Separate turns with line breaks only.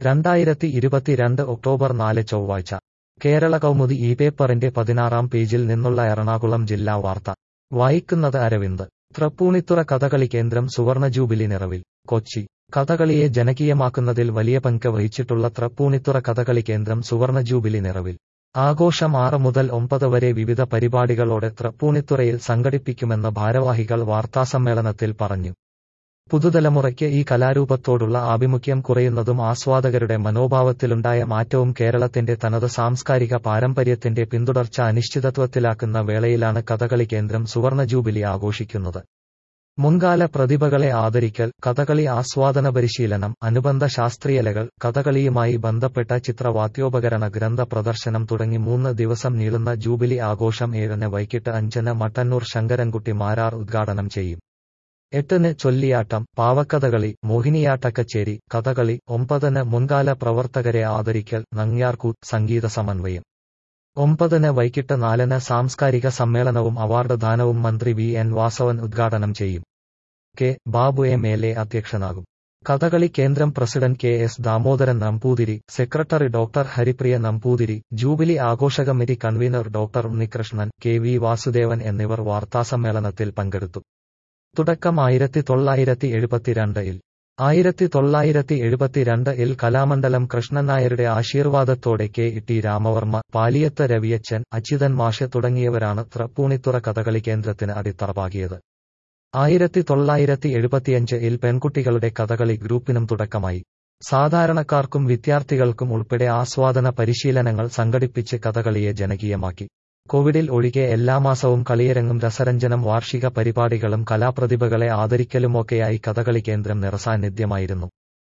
രണ്ടായിരത്തി ഇരുപത്തിരണ്ട് ഒക്ടോബർ നാല് ചൊവ്വാഴ്ച കേരള കൗമുദി ഈ പേപ്പറിന്റെ പതിനാറാം പേജിൽ നിന്നുള്ള എറണാകുളം ജില്ലാ വാർത്ത വായിക്കുന്നത് അരവിന്ദ് തൃപ്പൂണിത്തുറ കഥകളി കേന്ദ്രം സുവർണ ജൂബിലി നിറവിൽ കൊച്ചി കഥകളിയെ ജനകീയമാക്കുന്നതിൽ വലിയ പങ്ക് വഹിച്ചിട്ടുള്ള തൃപ്പൂണിത്തുറ കഥകളി കേന്ദ്രം സുവർണ ജൂബിലി നിറവിൽ ആഘോഷം ആറ് മുതൽ ഒമ്പത് വരെ വിവിധ പരിപാടികളോടെ തൃപ്പൂണിത്തുറയിൽ സംഘടിപ്പിക്കുമെന്ന് ഭാരവാഹികൾ വാർത്താസമ്മേളനത്തിൽ പറഞ്ഞു പുതുതലമുറയ്ക്ക് ഈ കലാരൂപത്തോടുള്ള ആഭിമുഖ്യം കുറയുന്നതും ആസ്വാദകരുടെ മനോഭാവത്തിലുണ്ടായ മാറ്റവും കേരളത്തിന്റെ തനത് സാംസ്കാരിക പാരമ്പര്യത്തിന്റെ പിന്തുടർച്ച അനിശ്ചിതത്വത്തിലാക്കുന്ന വേളയിലാണ് കഥകളി കേന്ദ്രം സുവർണ ജൂബിലി ആഘോഷിക്കുന്നത് മുൻകാല പ്രതിഭകളെ ആദരിക്കൽ കഥകളി ആസ്വാദന പരിശീലനം അനുബന്ധ ശാസ്ത്രീയലകൾ കഥകളിയുമായി ബന്ധപ്പെട്ട ചിത്രവാദ്യോപകരണ ഗ്രന്ഥ പ്രദർശനം തുടങ്ങി മൂന്ന് ദിവസം നീളുന്ന ജൂബിലി ആഘോഷം ഏഴിന് വൈകിട്ട് അഞ്ചിന് മട്ടന്നൂർ ശങ്കരൻകുട്ടി മാരാർ ഉദ്ഘാടനം ചെയ്യും എട്ടിന് ചൊല്ലിയാട്ടം പാവക്കഥകളി മോഹിനിയാട്ടക്കച്ചേരി കഥകളി ഒമ്പതിന് മുൻകാല പ്രവർത്തകരെ ആദരിക്കൽ നങ്ങ്യാർകൂത്ത് സംഗീത സമന്വയം ഒമ്പതിന് വൈകിട്ട് നാലിന് സാംസ്കാരിക സമ്മേളനവും അവാർഡ് ദാനവും മന്ത്രി വി എൻ വാസവൻ ഉദ്ഘാടനം ചെയ്യും K Babu M L A അധ്യക്ഷനാകും കഥകളി കേന്ദ്രം president K S Damodaran Namboothiri secretary doctor Haripriya Namboothiri jubilee ആഘോഷ committee convener doctor Unnikrishnan K V Vasudevan എന്നിവർ വാർത്താസമ്മേളനത്തിൽ പങ്കെടുത്തു തുടക്കം ആയിരത്തി തൊള്ളായിരത്തി എഴുപത്തിരണ്ടിൽ ആയിരത്തി തൊള്ളായിരത്തി എഴുപത്തിരണ്ട് ഇൽ കലാമണ്ഡലം കൃഷ്ണൻ നായരുടെ ആശീർവാദത്തോടെ കെ ടി രാമവർമ്മ പാലിയത്ത് രവിയച്ചൻ അച്യുതൻ മാഷ് തുടങ്ങിയവരാണ് തൃപ്പൂണിത്തുറ കഥകളി കേന്ദ്രത്തിന് അടിത്തറവാകിയത് ആയിരത്തി തൊള്ളായിരത്തി എഴുപത്തിയഞ്ച് ഇൽ പെൺകുട്ടികളുടെ കഥകളി ഗ്രൂപ്പിനും തുടക്കമായി സാധാരണക്കാർക്കും വിദ്യാർത്ഥികൾക്കും ഉൾപ്പെടെ ആസ്വാദന പരിശീലനങ്ങൾ സംഘടിപ്പിച്ച് കഥകളിയെ ജനകീയമാക്കി കോവിഡിൽ ഒഴികെ എല്ലാ മാസവും കളിയരങ്ങും രസരഞ്ജനം വാർഷിക പരിപാടികളും കലാപ്രതിഭകളെ ആദരിക്കലുമൊക്കെയായി കഥകളി കേന്ദ്രം നിറസാന്നിധ്യമായിരുന്നു